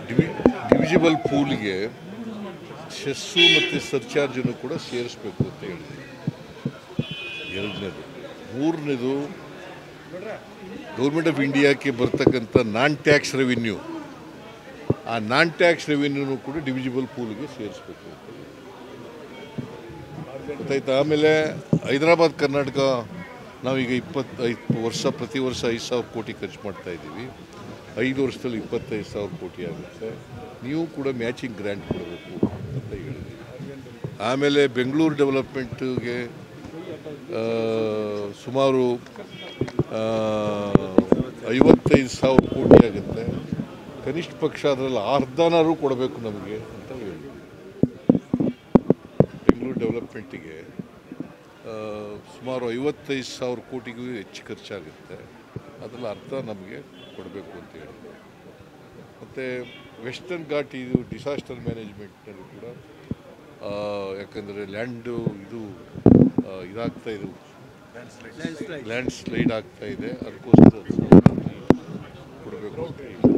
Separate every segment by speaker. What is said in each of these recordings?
Speaker 1: D V divisible ಪೂಲ್ಗೆ cess ಮತ್ತು ಸರ್ಚಾರ್ಜನ್ನು ಕೂಡ ಸೇರಿಸ್ಬೇಕು ಅಂತ ಹೇಳಿದೆ ಎರಡನೇದು ಮೂರನೇದು ಗೌರ್ಮೆಂಟ್ ಆಫ್ ಇಂಡಿಯಾಕ್ಕೆ ಬರ್ತಕ್ಕಂಥ ನಾನ್ ಟ್ಯಾಕ್ಸ್ ರೆವಿನ್ಯೂ ಆ ನಾನ್ ಟ್ಯಾಕ್ಸ್ ರೆವಿನ್ಯೂನು ಕೂಡ ಡಿವಿಜಿಬಲ್ ಪೂಲ್ಗೆ ಸೇರಿಸ್ಬೇಕು ಅಂತ ಹೇಳಿದೆ. ಗೊತ್ತಾಯ್ತಾ ಆಮೇಲೆ ಹೈದರಾಬಾದ್ ಕರ್ನಾಟಕ ನಾವೀಗ ಇಪ್ಪತ್ತೈದು ವರ್ಷ ಪ್ರತಿ ವರ್ಷ ಐದು ಸಾವಿರ ಕೋಟಿ ಖರ್ಚು ಮಾಡ್ತಾ ಇದ್ದೀವಿ ಐದು ವರ್ಷದಲ್ಲಿ ಇಪ್ಪತ್ತೈದು ಸಾವಿರ ಕೋಟಿ ಆಗುತ್ತೆ ನೀವು ಕೂಡ ಮ್ಯಾಚಿಂಗ್ ಗ್ರ್ಯಾಂಟ್ ಕೊಡಬೇಕು ಅಂತ ಹೇಳಿದ್ವಿ ಆಮೇಲೆ ಬೆಂಗಳೂರು ಡೆವಲಪ್ಮೆಂಟ್ಗೆ ಆ, ಸುಮಾರು ಆ, ಐವತ್ತೈದು ಸಾವಿರ ಕೋಟಿ ಆಗುತ್ತೆ ಕನಿಷ್ಠ ಪಕ್ಷ ಅದರಲ್ಲಿ ಅರ್ಧನಾರು ಕೊಡಬೇಕು ನಮಗೆ ಅಂತ ಹೇಳಿದ್ವಿ ಬೆಂಗಳೂರು ಡೆವಲಪ್ಮೆಂಟಿಗೆ ಆ, ಸುಮಾರು ಐವತ್ತೈದು ಸಾವಿರ ಕೋಟಿಗೂ ಹೆಚ್ಚು ಖರ್ಚಾಗುತ್ತೆ ಅದರಲ್ಲಿ ಅರ್ಧ ನಮಗೆ ಕೊಡಬೇಕು ಅಂತ ಹೇಳಿದೆ ಮತ್ತು ವೆಸ್ಟರ್ನ್ ಘಾಟ್ ಇದು ಡಿಸಾಸ್ಟರ್ ಮ್ಯಾನೇಜ್ಮೆಂಟ್ನಲ್ಲಿ ಕೂಡ ಆ, ಯಾಕಂದರೆ ಲ್ಯಾಂಡು ಇದು ಆ, ಇದಾಗ್ತಾ ಇದು ಲ್ಯಾಂಡ್ ಸ್ಲೈಡ್ ಆಗ್ತಾ ಇದೆ ಅದಕ್ಕೋಸ್ಕರ ಕೊಡಬೇಕು ಅಂತ ಹೇಳಿದೆ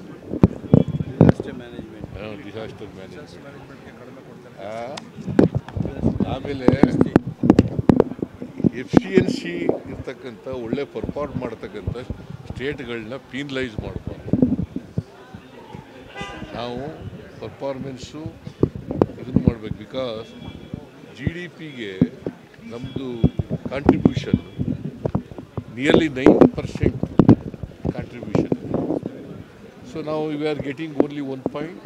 Speaker 1: ಡಿಸಾಸ್ಟರ್ ಮ್ಯಾನೇಜ್ಮೆಂಟ್ ಆಮೇಲೆ ಎಫ್ ಸಿ ಎನ್ ಸಿ ಇರ್ತಕ್ಕಂಥ ಒಳ್ಳೆ ಪರ್ಫಾರ್ಮ್ ಮಾಡ್ತಕ್ಕಂಥ ಸ್ಟೇಟ್ಗಳನ್ನ ಪೀನಲೈಸ್ ಮಾಡಬಾರ್ದು ನಾವು ಪರ್ಫಾರ್ಮೆನ್ಸು ಇದನ್ನು ಮಾಡಬೇಕು ಬಿಕಾಸ್ ಜಿ ಡಿ ಪಿಗೆ ನಮ್ಮದು contribution nearly nine percent contribution so ನಾವು we are getting only one point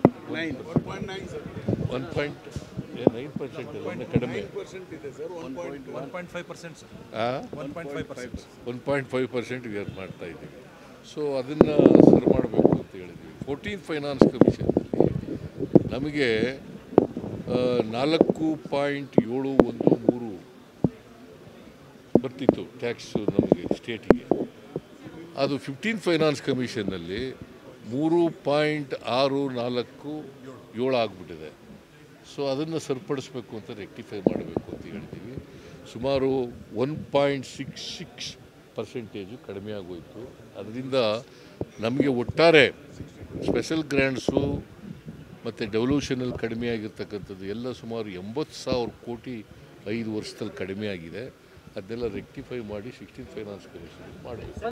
Speaker 1: one point nine percent ಕಡಿಮೆ
Speaker 2: one point five percent sir
Speaker 1: ಆ?
Speaker 2: One point five percent
Speaker 1: one point five percent we are ಮಾಡ್ತಾ ಇದ್ದೀವಿ so ಅದನ್ನು ಸರಿ ಮಾಡಬೇಕು ಅಂತ ಹೇಳಿದ್ವಿ ಫೋರ್ಟೀನ್ ಫೈನಾನ್ಸ್ ಕಮಿಷನ್ನಲ್ಲಿ ನಮಗೆ ಆ, ನಾಲ್ಕು ಪಾಯಿಂಟ್ ಏಳು ಒಂದು ಮೂರು ಬರ್ತಿತ್ತು ಟ್ಯಾಕ್ಸು ನಮಗೆ ಸ್ಟೇಟಿಗೆ ಅದು ಫಿಫ್ಟೀನ್ ಫೈನಾನ್ಸ್ ಕಮಿಷನ್ನಲ್ಲಿ ಮೂರು ಪಾಯಿಂಟ್ ಆರು ನಾಲ್ಕು ಏಳು ಆಗಿಬಿಟ್ಟಿದೆ ಸೊ ಅದನ್ನು ಸರಿಪಡಿಸ್ಬೇಕು ಅಂತ ರೆಕ್ಟಿಫೈ ಮಾಡಬೇಕು ಅಂತ ಹೇಳ್ತೀವಿ ಸುಮಾರು one point six six percentage ಕಡಿಮೆ ಆಗೋಯಿತು ಅದರಿಂದ ನಮಗೆ ಒಟ್ಟಾರೆ ಸ್ಪೆಷಲ್ ಗ್ರ್ಯಾಂಡ್ಸು ಮತ್ತು ಡೆವಲ್ಯೂಷನಲ್ಲಿ ಕಡಿಮೆ ಆಗಿರ್ತಕ್ಕಂಥದ್ದು ಎಲ್ಲ ಸುಮಾರು ಎಂಬತ್ತು ಸಾವಿರ ಕೋಟಿ ಐದು ವರ್ಷದಲ್ಲಿ ಕಡಿಮೆ ಆಗಿದೆ ಅದನ್ನೆಲ್ಲ ರೆಕ್ಟಿಫೈ ಮಾಡಿ ಸಿಕ್ಸ್ಟೀನ್ ಫೈನಾನ್ಸ್ ಕಮಿಷನ್ ಮಾಡಬೇಕು